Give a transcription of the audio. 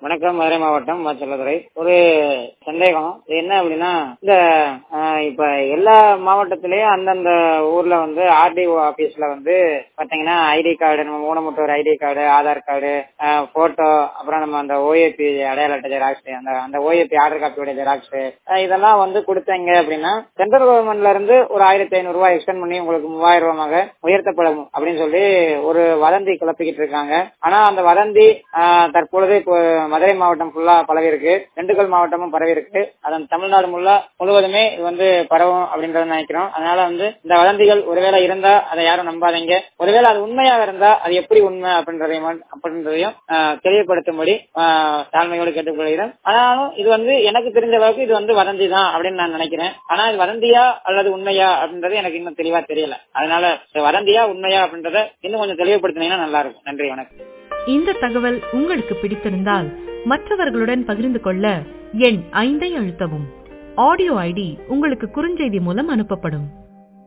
வணக்கம் மதுரை மாவட்டம் செல்லதுரை ஒரு சந்தேகம் இது என்ன அப்படின்னா இந்த ஆஹ், இப்ப எல்லா மாவட்டத்திலயும் அந்தந்த ஊர்ல வந்து ஆர்டிஓ ஆபீஸ்ல வந்து பாத்தீங்கன்னா ஐடி கார்டு நம்ம ஊனமுற்றோர் ID card Aadhaar card photo அப்புறம் நம்ம அந்த ஓஏபி அடையாள அட்டை ஜெராக்ஸ் அந்த அந்த ஓஏபி ஆர்டர் காப்பியோட ஜெராக்ஸ் இதெல்லாம் வந்து கொடுத்தீங்க அப்படின்னா சென்ட்ரல் கவர்மெண்ட்ல இருந்து ஒரு ஆயிரத்தி ஐநூறு ரூபாய் எக்ஸ்டெண்ட் பண்ணி உங்களுக்கு மூவாயிரம் ரூபாயாக உயர்த்தப்படும் அப்படின்னு சொல்லி ஒரு வதந்தி கிளப்பிக்கிட்டு இருக்காங்க ஆனா அந்த வதந்தி ஆஹ், தற்பொழுது இப்போ மதுரை மாவட்டம் ஃபுல்லா பரவி இருக்கு திண்டுக்கல் மாவட்டமும் பரவி இருக்கு அதன் தமிழ்நாடு முல்லா முழுவதுமே இது வந்து பரவும் அப்படின்றத நினைக்கிறோம் அதனால வந்து இந்த வதந்திகள் ஒருவேளை இருந்தா அதை யாரும் நம்பாதீங்க ஒருவேளை அது உண்மையாக இருந்தா அது எப்படி உண்மை அப்படின்றதையும் மட்- அப்படின்றதையும் ஆஹ், தெளிவுபடுத்தும்படி ஆஹ், தாழ்மையோடு கேட்டுக்கொள்கிறேன் ஆனாலும் இது வந்து எனக்கு தெரிஞ்ச அளவுக்கு இது வந்து வதந்தி தான் அப்படின்னு நான் நினைக்கிறேன் ஆனா இது வதந்தியா அல்லது உண்மையா அப்படின்றது எனக்கு இன்னும் தெளிவா தெரியல அதனால இது வதந்தியா உண்மையா அப்படின்றத இன்னும் கொஞ்சம் தெளிவுபடுத்தினீங்கன்னா நல்லா இருக்கும் நன்றி வணக்கம் இந்த தகவல் உங்களுக்கு பிடித்திருந்தால் மற்றவர்களுடன் பகிர்ந்து கொள்ள எண் ஐந்தை அழுத்தவும் ஆடியோ ஐடி உங்களுக்கு குறுஞ்செய்தி மூலம் அனுப்பப்படும்